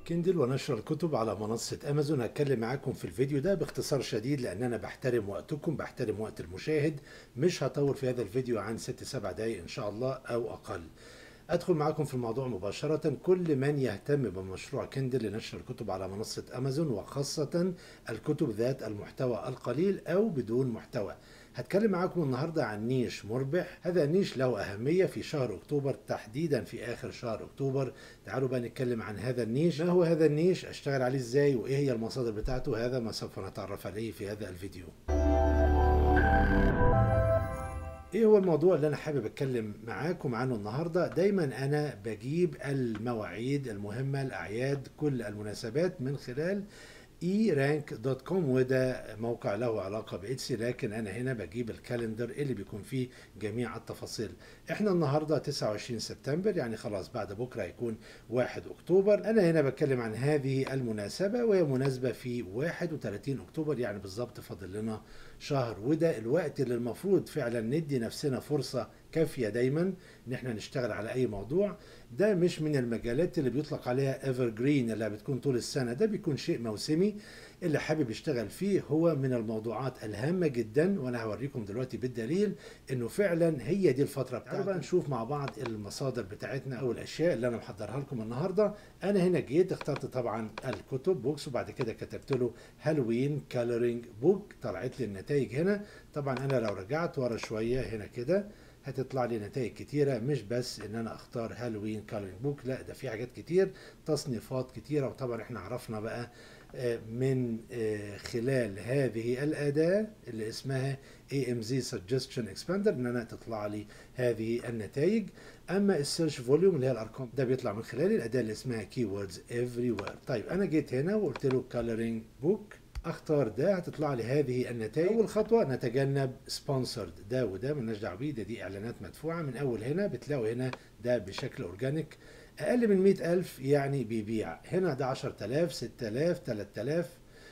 كندل ونشر الكتب على منصة أمازون هتكلم معاكم في الفيديو ده باختصار شديد لأن أنا بحترم وقتكم بحترم وقت المشاهد مش هطول في هذا الفيديو عن 6-7 دقايق إن شاء الله أو أقل أدخل معاكم في الموضوع مباشرة كل من يهتم بمشروع كندل لنشر الكتب على منصة أمازون وخاصة الكتب ذات المحتوى القليل أو بدون محتوى هتكلم معاكم النهاردة عن نيش مربح هذا النيش له أهمية في شهر أكتوبر تحديدا في آخر شهر أكتوبر تعالوا بقى نتكلم عن هذا النيش ما هو هذا النيش أشتغل عليه إزاي وإيه هي المصادر بتاعته هذا ما سوف نتعرف عليه في هذا الفيديو ايه هو الموضوع اللي انا حابب اتكلم معاكم عنه النهارده دايما انا بجيب المواعيد المهمه الاعياد كل المناسبات من خلال erank.com وده موقع له علاقة بإتسي لكن أنا هنا بجيب الكالندر اللي بيكون فيه جميع التفاصيل احنا النهاردة 29 سبتمبر يعني خلاص بعد بكرة هيكون 1 أكتوبر أنا هنا بتكلم عن هذه المناسبة وهي مناسبة في 31 أكتوبر يعني بالظبط فاضل لنا شهر وده الوقت اللي المفروض فعلا ندي نفسنا فرصة كافية دايما ان احنا نشتغل على اي موضوع ده مش من المجالات اللي بيطلق عليها ايفر جرين اللي بتكون طول السنة ده بيكون شيء موسمي اللي حابب يشتغل فيه هو من الموضوعات الهامة جدا وانا هوريكم دلوقتي بالدليل انه فعلا هي دي الفترة بتاعتنا بقى نشوف مع بعض المصادر بتاعتنا او الاشياء اللي انا محضرها لكم النهاردة انا هنا جيت اخترت طبعا الكتب بوكس وبعد كده كتبت له هالوين كالرينج بوك طلعت لي النتائج هنا طبعا انا لو رجعت ورا شوية هنا كده هتطلع لي نتائج كتيرة مش بس ان انا اختار هالوين كالرينج بوك لا ده في حاجات كتير تصنيفات كتيرة وطبعا احنا عرفنا بقى من خلال هذه الأداة اللي اسمها AMZ Suggestion Expander ان انا تطلع لي هذه النتائج اما السيرش فوليوم اللي هي الارقام ده بيطلع من خلال الأداة اللي اسمها Keywords Everywhere طيب انا جيت هنا وقلت له Coloring Book اختار ده هتطلع لي هذه النتائج اول خطوه نتجنب سبونسرد ده وده مالناش دعوه بيه ده دي اعلانات مدفوعه من اول هنا بتلاقوا هنا ده بشكل اورجانيك اقل من 100000 يعني بيبيع هنا ده 10000 6000 3000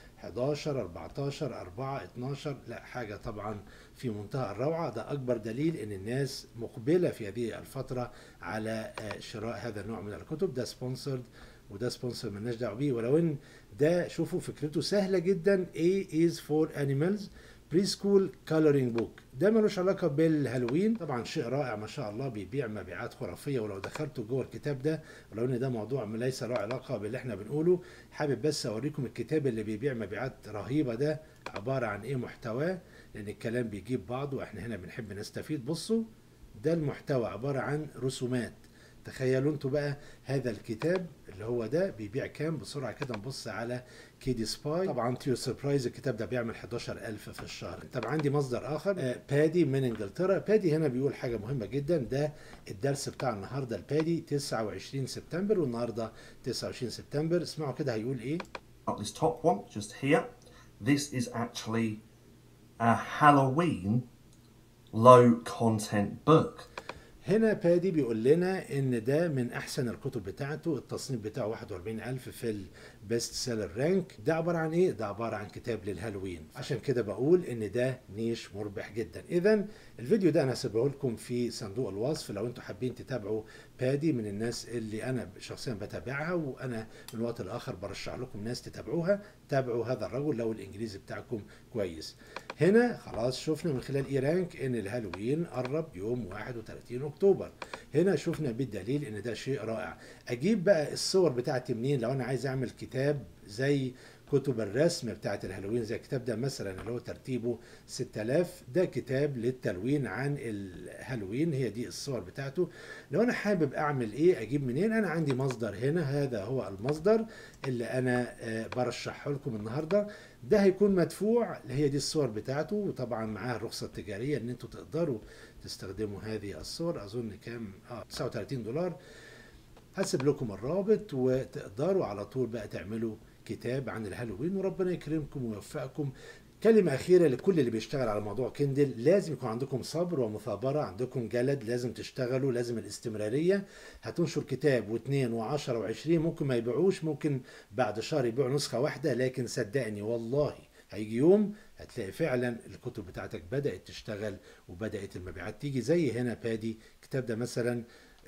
11 14 4 12 لا حاجه طبعا في منتهى الروعه ده اكبر دليل ان الناس مقبله في هذه الفتره على شراء هذا النوع من الكتب ده سبونسرد وده سبونسر مالناش دعوه بيه ولو ان ده شوفوا فكرته سهله جدا A is for animals بري سكول كولرينج بوك ده ملوش علاقه بالهالوين طبعا شيء رائع ما شاء الله بيبيع مبيعات خرافيه ولو دخلتوا جوه الكتاب ده ولو ان ده موضوع ليس له علاقه باللي احنا بنقوله حابب بس اوريكم الكتاب اللي بيبيع مبيعات رهيبه ده عباره عن ايه محتواه لان الكلام بيجيب بعضه واحنا هنا بنحب نستفيد بصوا ده المحتوى عباره عن رسومات تخيلوا انتوا بقى هذا الكتاب اللي هو ده بيبيع كام بسرعه كده نبص على كيدي سباي طبعا تيو سربرايز الكتاب ده بيعمل 11000 في الشهر طب عندي مصدر اخر آه بادي من انجلترا بادي هنا بيقول حاجه مهمه جدا ده الدرس بتاع النهارده البادي 29 سبتمبر والنهارده 29 سبتمبر اسمعوا كده هيقول ايه this top one just here this is actually a Halloween low content book هنا بادي بيقول لنا ان ده من احسن الكتب بتاعته التصنيف بتاعه 41000 في البيست سيلر رانك ده عباره عن ايه ده عباره عن كتاب للهالوين عشان كده بقول ان ده نيش مربح جدا اذا الفيديو ده انا هسيبه لكم في صندوق الوصف لو انتم حابين تتابعوا بادي من الناس اللي انا شخصيا بتابعها وانا من وقت لاخر برشح لكم ناس تتابعوها تابعوا هذا الرجل لو الانجليزي بتاعكم كويس هنا خلاص شفنا من خلال اي رانك ان الهالوين قرب يوم 31 اكتوبر هنا شفنا بالدليل ان ده شيء رائع اجيب بقى الصور بتاعتي منين لو انا عايز اعمل كتاب زي كتب الرسم بتاعت الهالوين زي الكتاب ده مثلا اللي هو ترتيبه 6000 ده كتاب للتلوين عن الهالوين هي دي الصور بتاعته لو انا حابب اعمل ايه اجيب منين انا عندي مصدر هنا هذا هو المصدر اللي انا برشحه لكم النهارده ده هيكون مدفوع هي دي الصور بتاعته وطبعا معاه الرخصه التجاريه ان انتوا تقدروا تستخدموا هذه الصور اظن كام اه 39 دولار هسيب لكم الرابط وتقدروا على طول بقى تعملوا كتاب عن الهالوين وربنا يكرمكم ويوفقكم كلمة أخيرة لكل اللي بيشتغل على موضوع كندل لازم يكون عندكم صبر ومثابرة عندكم جلد لازم تشتغلوا لازم الاستمرارية هتنشر كتاب واثنين وعشرة وعشرين ممكن ما يبيعوش ممكن بعد شهر يبيعوا نسخة واحدة لكن صدقني والله هيجي يوم هتلاقي فعلا الكتب بتاعتك بدأت تشتغل وبدأت المبيعات تيجي زي هنا بادي الكتاب ده مثلا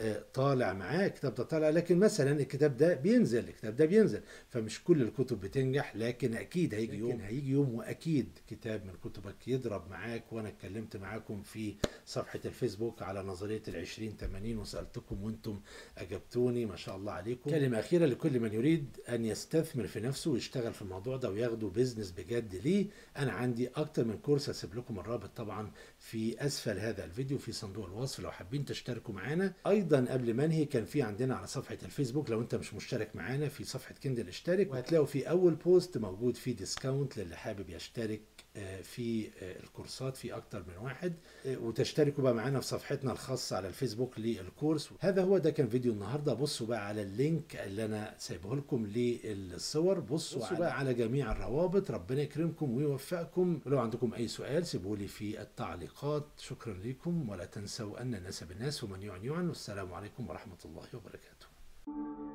آه، طالع معاه الكتاب ده طالع لكن مثلا الكتاب ده بينزل الكتاب ده بينزل فمش كل الكتب بتنجح لكن اكيد هيجي يوم هيجي يوم واكيد كتاب من كتبك يضرب معاك وانا اتكلمت معاكم في صفحة الفيسبوك على نظرية العشرين تمانين وسألتكم وانتم اجبتوني ما شاء الله عليكم كلمة اخيرة لكل من يريد ان يستثمر في نفسه ويشتغل في الموضوع ده وياخده بيزنس بجد ليه انا عندي اكتر من كورس هسيب لكم الرابط طبعا في اسفل هذا الفيديو في صندوق الوصف لو حابين تشتركوا معانا ايضا قبل ما انهي كان في عندنا على صفحه الفيسبوك لو انت مش مشترك معانا في صفحه كندل اشترك وهتلاقوا في اول بوست موجود فيه ديسكاونت للي حابب يشترك آه، في آه، الكورسات في اكتر من واحد آه، وتشتركوا بقى معانا في صفحتنا الخاصه على الفيسبوك للكورس هذا هو ده كان فيديو النهارده بصوا بقى على اللينك اللي انا سايبه لكم للصور بصوا, بصوا بقى على جميع الروابط ربنا يكرمكم ويوفقكم ولو عندكم اي سؤال سيبوا لي في التعليقات شكرا لكم ولا تنسوا ان الناس بالناس ومن يعن يعن والسلام عليكم ورحمه الله وبركاته